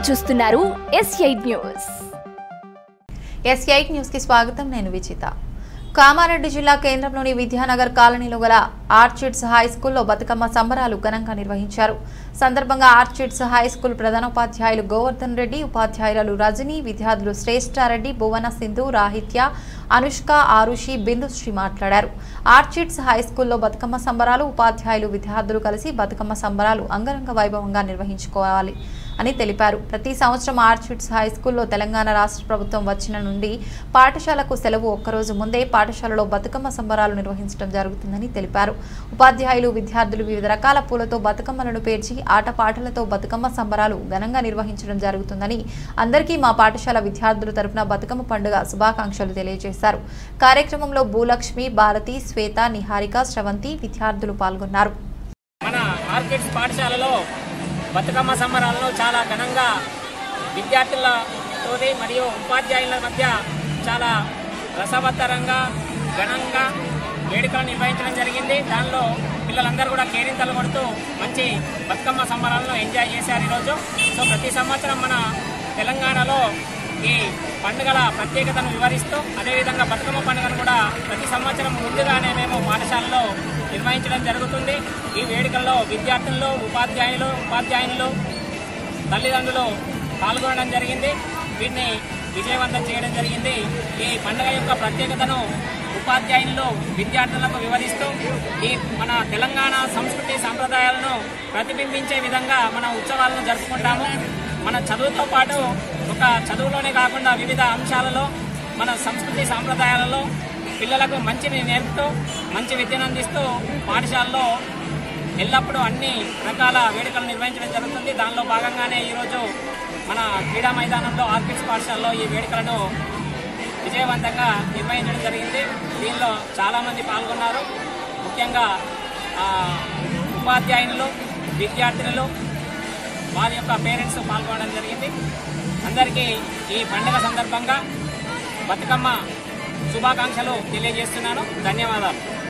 చూస్తున్నారు S eight news S eight news కి స్వాగతం నేను విజిత కామారెడ్డి జిల్లా కేంద్రంలోని విద్యానగర్ కాలనీలో గల ఆర్చిడ్స్ హై స్కూల్లో బతుకమ్మ సంబరాలు ఘనంగా నిర్వహించారు సందర్భంగా ఆర్చిడ్స్ హై స్కూల్ ప్రధానోపాధ్యాయులు గోవర్ధన్ రెడ్డి ఉపాధ్యాయురాలు రజని విద్యార్థులు శ్రేష్ఠారెడ్డి భువన సింధు రాహిత్య అనుష్క ఆరుషి బిందుశ్రీ మాట్లాడారు ఆర్చిడ్స్ హై స్కూల్లో బతుకమ్మ సంబరాలు ఉపాధ్యాయులు విద్యార్థులు కలిసి బతుకమ్మ సంబరాలు అంగరంగ వైభవంగా నిర్వహించుకోవాలి అని తెలిపారు ప్రతి సంవత్సరం ఆర్చిడ్స్ హై స్కూల్లో తెలంగాణ రాష్ట్ర ప్రభుత్వం వచ్చిన నుండి పాఠశాలకు సెలవు ఒక్కరోజు ముందే పాఠశాలలో బతుకమ్మ సంబరాలు నిర్వహించడం జరుగుతుందని తెలిపారు ఉపాధ్యాయులు విద్యార్థులు వివిధ రకాల పూలతో బతుకమ్మలను పేర్చి ఆటపాటలతో బతుకమ్మ సంబరాలు ఘనంగా నిర్వహించడం జరుగుతుందని అందరికీ మా పాఠశాల విద్యార్థుల తరపున బతుకమ్మ పండుగ శుభాకాంక్షలు తెలియజేశారు కార్యక్రమంలో భూలక్ష్మి భారతి శ్వేత నిహారిక శ్రవంతి విద్యార్థులు పాల్గొన్నారు మన ఆర్కిడ్స్ పాఠశాలలో బతుకమ్మ సంబరాలను చాలా ఘనంగా విద్యార్థులతో మరియు ఉపాధ్యాయుల మధ్య చాలా రసవత్తరంగా ఘనంగా వేడుకలు నిర్వహించడం జరిగింది దానిలో పిల్లలందరూ కూడా కేరింతలు కొడుతూ మంచి బతుకమ్మ సంబరాలను ఎంజాయ్ చేశారు ఈరోజు సో ప్రతి సంవత్సరం మన తెలంగాణలో ఈ పండుగల ప్రత్యేకతను వివరిస్తూ అదేవిధంగా బతుకమ్మ పండుగను కూడా ప్రతి సంవత్సరం ముందుగానే మేము పాఠశాలలో నిర్వహించడం జరుగుతుంది ఈ వేడుకల్లో విద్యార్థులు ఉపాధ్యాయులు ఉపాధ్యాయులు తల్లిదండ్రులు పాల్గొనడం జరిగింది వీటిని విజయవంతం చేయడం జరిగింది ఈ పండుగ యొక్క ప్రత్యేకతను ఉపాధ్యాయులు విద్యార్థులకు వివరిస్తూ ఈ మన తెలంగాణ సంస్కృతి సాంప్రదాయాలను ప్రతిబింబించే విధంగా మన ఉత్సవాలను జరుపుకుంటాము మన చదువుతో పాటు ఒక చదువులోనే కాకుండా వివిధ అంశాలలో మన సంస్కృతి సాంప్రదాయాలలో పిల్లలకు మంచిని నేర్పుతూ మంచి విద్యను అందిస్తూ పాఠశాలలో ఎల్లప్పుడూ అన్ని రకాల వేడుకలు నిర్వహించడం జరుగుతుంది దానిలో భాగంగానే ఈరోజు మన క్రీడా మైదానంలో ఆర్కిడ్స్ పాఠశాలలో ఈ వేడుకలను విజయవంతంగా నిర్వహించడం జరిగింది దీనిలో చాలామంది పాల్గొన్నారు ముఖ్యంగా ఆ, ఉపాధ్యాయులు విద్యార్థులు వారి యొక్క పేరెంట్స్ పాల్గొనడం జరిగింది అందరికీ ఈ పండుగ సందర్భంగా బతుకమ్మ శుభాకాంక్షలు తెలియజేస్తున్నాను ధన్యవాదాలు